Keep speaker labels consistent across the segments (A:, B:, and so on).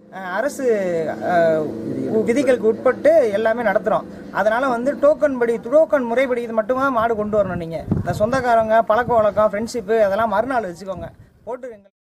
A: அஹ், அரசு அஹ், விதிகளுக்கு உட்பட்டு எல்லாமே நடத்துகிறோம் அதனால் வந்து டோக்கன் படி டோக்கன் முறைப்படி இது மட்டுமா மாடு கொண்டு வரணும் நீங்கள் இந்த சொந்தக்காரங்க பழக்க வழக்கம் ஃப்ரெண்ட்ஷிப்பு அதெல்லாம் மறுநாள் வச்சுக்கோங்க போட்டு எங்க-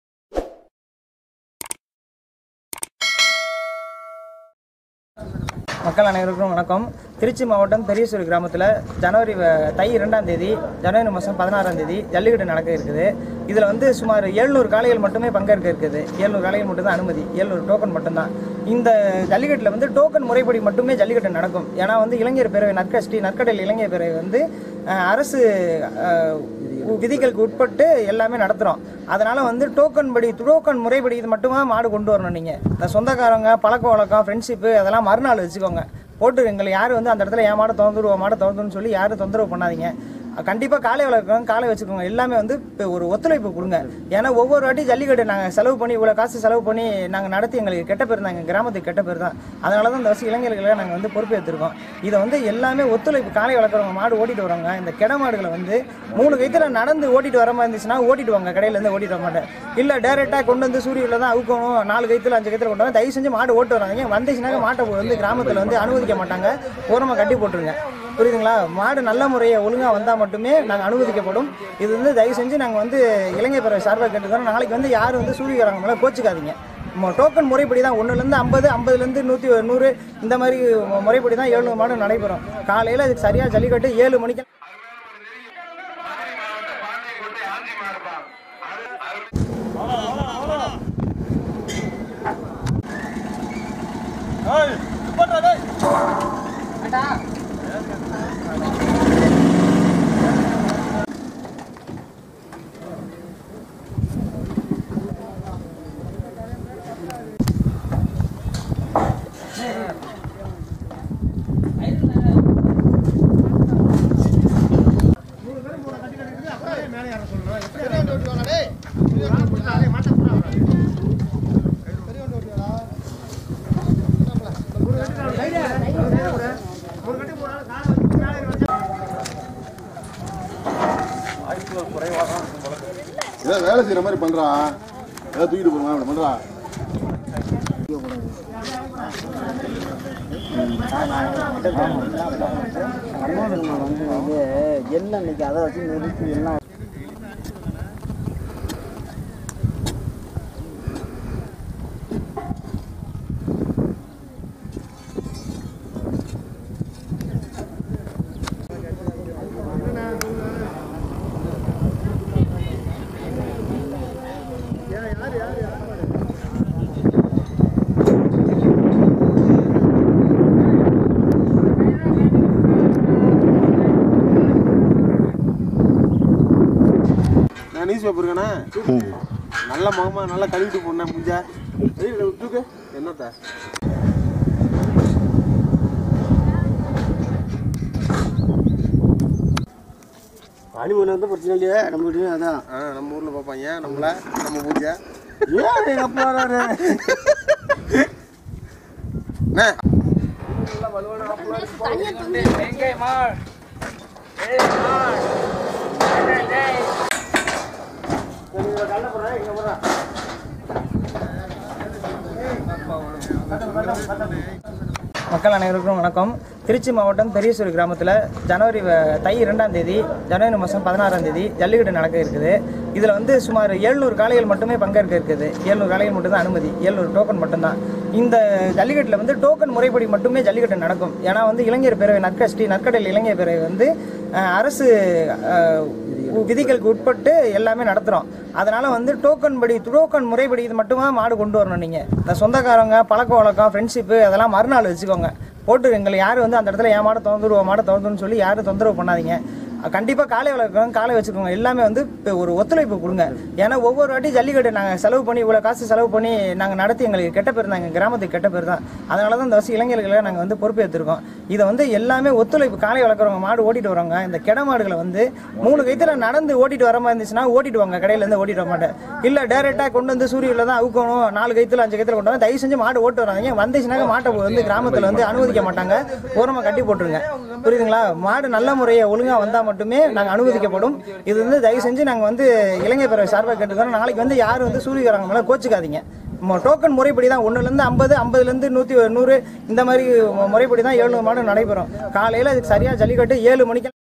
A: மக்கள் அனைவருக்கும் வணக்கம் திருச்சி மாவட்டம் பெரியசூர் கிராமத்தில் ஜனவரி வ- தை இரண்டாம் தேதி ஜனவரி மாதம் பதினாறாம் தேதி ஜல்லிக்கட்டு நடக்க இருக்குது இதில் வந்து சுமார் எழுநூறு காளைகள் மட்டுமே பங்கேற்க இருக்குது எழுநூறு காளைகள் மட்டும்தான் அனுமதி எழுநூறு டோக்கன் மட்டும்தான் இந்த ஜல்லிக்கட்டில் வந்து டோக்கன் முறைப்படி மட்டுமே ஜல்லிக்கட்டு நடக்கும் ஏன்னா வந்து இளைஞர் பேரவை நற்கஷ்டி நற்கடல் இளைஞர் பேரவை வந்து அஹ், அரசு அஹ், விதிகளுக்கு உட்பட்டு எல்லாமே நடத்துகிறோம் அதனால் வந்து டோக்கன் படி டோக்கன் முறைப்படி இது மட்டுமா மாடு கொண்டு வரணும் நீங்கள் இந்த சொந்தக்காரங்க பழக்க வழக்கம் ஃப்ரெண்ட்ஷிப்பு அதெல்லாம் மறுநாள் வச்சுக்கோங்க போட்டு எங்களை யாரும் வந்து அந்த இடத்துல என் மாடை திறந்துருவோம் மாடை திறந்துன்னு சொல்லி யாரும் தொந்தரவு பண்ணாதீங்க கண்டிப்பாக காலை வளர்க்குறோம் காலை வச்சுக்கோங்க எல்லாமே வந்து இப்போ ஒரு ஒத்துழைப்பு கொடுங்க ஏன்னா ஒவ்வொரு வாட்டி ஜல்லிக்கட்டு நாங்கள் செலவு பண்ணி இவ்வளோ காசு செலவு பண்ணி நாங்கள் நடத்தி எங்களுக்கு கெட்ட பேர் தான் எங்கள் கிராமத்துக்கு கெட்ட பேர் தான் அதனால தான் இந்த வருஷம் இளைஞர்களை நாங்கள் வந்து பொறுப்பேற்றிருக்கோம் இதை வந்து எல்லாமே ஒத்துழைப்பு காலை வளர்க்குறவங்க மாடு ஓட்டிட்டு வராங்க இந்த கிட மாடுகளை வந்து மூணு கைத்தில் நடந்து ஓட்டிட்டு வர மாதிரி இருந்துச்சுன்னா ஓட்டிட்டு வாங்க கடையிலேருந்து ஓட்டிட்டு வர மாட்டேன் இல்லை டேரெக்டாக கொண்டு வந்து சூரியனில் தான் அவுக்கணும் நாலு கைத்தில் அஞ்சு கைத்தில் கொண்டு வந்து தயவு செஞ்சு மாடு ஓட்டு வராங்க வந்துச்சுனாக்க மாட்டை வந்து கிராமத்தில் வந்து அனுமதிக்க மாட்டாங்க ஓரமாக கட்டி போட்டுருங்க புரியுதுங்களா மாடு நல்ல முறையை ஒழுங்காக வந்தால் மட்டுமே நாங்கள் அனுமதிக்கப்படும் இது வந்து தயவு செஞ்சு நாங்கள் வந்து இளைஞர் பிறவை சார்பாக கேட்டுக்கிறோம் நாளைக்கு வந்து யாரும் வந்து சூரியகாரங்க மேலே கோச்சிக்காதீங்க மொ- டோக்கன் முறைப்படி தான் ஒன்றுலேருந்து ஐம்பது ஐம்பதுலேருந்து நூற்றி நூறு இந்த மாதிரி முறைப்படி தான் எழுநூறு மாடு நடைபெறும் காலையில் அதுக்கு சரியாக ஜல்லிக்கட்டு ஏழு மணிக்கு
B: ஏதோ வேலை செய்யற மாதிரி பண்றான் ஏதோ தூக்கிட்டு போறான் அப்படி பண்றான்
C: வந்து இது எல்லாம் இன்னைக்கு அதை வச்சு நிறுத்தி எல்லாம்
B: நான் நியூஸ் பேப்பர் இருக்கானே நல்ல முகமா நல்லா கழுவிட்டு போனேன் முஞ்சா தூக்கு என்னத்த
C: பாலிமூலம் வந்து பிரச்சனை இல்லையா நம்ம வீட்லயும் அதான்
B: ஆ நம்ம ஊர்ல பார்ப்பாங்க நம்மள நம்ம பூஜை
C: ஏன் எங்க அப்பா வராரு
B: அண்ணே
A: மக்கள் அனைவருக்கும் வணக்கம் திருச்சி மாவட்டம் பெரியசூர் கிராமத்தில் ஜனவரி வ- தை இரண்டாம் தேதி ஜனவரி மாதம் பதினாறாம் தேதி ஜல்லிக்கட்டு நடக்க இருக்குது இதில் வந்து சுமார் எழுநூறு காளைகள் மட்டுமே பங்கேற்க இருக்குது எழுநூறு காளைகள் மட்டும்தான் அனுமதி எழுநூறு டோக்கன் மட்டும்தான் இந்த ஜல்லிக்கட்டில் வந்து டோக்கன் முறைப்படி மட்டுமே ஜல்லிக்கட்டு நடக்கும் ஏன்னா வந்து இளைஞர் பேரவை நற்கஷ்டி நற்கடல் இளைஞர் பேரவை வந்து அஹ், அரசு அஹ், விதிகளுக்கு உட்பட்டு எல்லாமே நடத்துகிறோம் அதனால் வந்து டோக்கன் படி டோக்கன் முறைப்படி இது மட்டுமா மாடு கொண்டு வரணும் நீங்கள் இந்த சொந்தக்காரங்க பழக்க வழக்கம் ஃப்ரெண்ட்ஷிப்பு அதெல்லாம் மறுநாள் வச்சுக்கோங்க போட்டு எங்களை யாரும் வந்து அந்த இடத்துல என் மாடை திறந்துருவோம் மாடை திறந்துன்னு சொல்லி யாரும் தொந்தரவு பண்ணாதீங்க கண்டிப்பாக காலை வளர்க்குறோம் காலை வச்சுக்கோங்க எல்லாமே வந்து இப்போ ஒரு ஒத்துழைப்பு கொடுங்க ஏன்னா ஒவ்வொரு வாட்டி ஜல்லிக்கட்டு நாங்கள் செலவு பண்ணி இவ்வளோ காசு செலவு பண்ணி நாங்கள் நடத்தி எங்களுக்கு கெட்ட பேர் தான் எங்கள் கிராமத்துக்கு கெட்ட பேர் தான் அதனால தான் இந்த வருஷம் இளைஞர்களை நாங்கள் வந்து பொறுப்பேற்றிருக்கோம் இதை வந்து எல்லாமே ஒத்துழைப்பு காலை வளர்க்குறவங்க மாடு ஓட்டிட்டு வரவங்க இந்த கிட மாடுகளை வந்து மூணு கைத்தில் நடந்து ஓட்டிட்டு வர மாதிரி இருந்துச்சுன்னா ஓட்டிட்டு வாங்க கடையிலேருந்து ஓட்டிட்டு வர மாட்டேன் இல்லை டேரெக்டாக கொண்டு வந்து சூரியனில் தான் அவுக்கணும் நாலு கைத்தில் அஞ்சு கைத்தில் கொண்டு வந்து தயவு செஞ்சு மாடு ஓட்டு வராங்க வந்துச்சுனாக்க மாட்டை வந்து கிராமத்தில் வந்து அனுமதிக்க மாட்டாங்க ஓரமாக கட்டி போட்டுருங்க புரியுதுங்களா மாடு நல்ல முறையை ஒழுங்காக வந்தால் மட்டுமே நாங்கள் அனுமதிக்கப்படும் இது வந்து தயவு செஞ்சு நாங்கள் வந்து இளைஞர் பிறவை சார்பாக கேட்டுக்கிறோம் நாளைக்கு வந்து யாரும் வந்து சூரியகாரங்க மேலே கோச்சிக்காதீங்க மொ- டோக்கன் முறைப்படி தான் ஒன்றுலேருந்து ஐம்பது ஐம்பதுலேருந்து நூற்றி நூறு இந்த மாதிரி மு- முறைப்படி தான் ஏழ்நூறு மாடு நடைபெறும் காலையில் சரியாக ஜல்லிக்கட்டு ஏழு மணிக்கு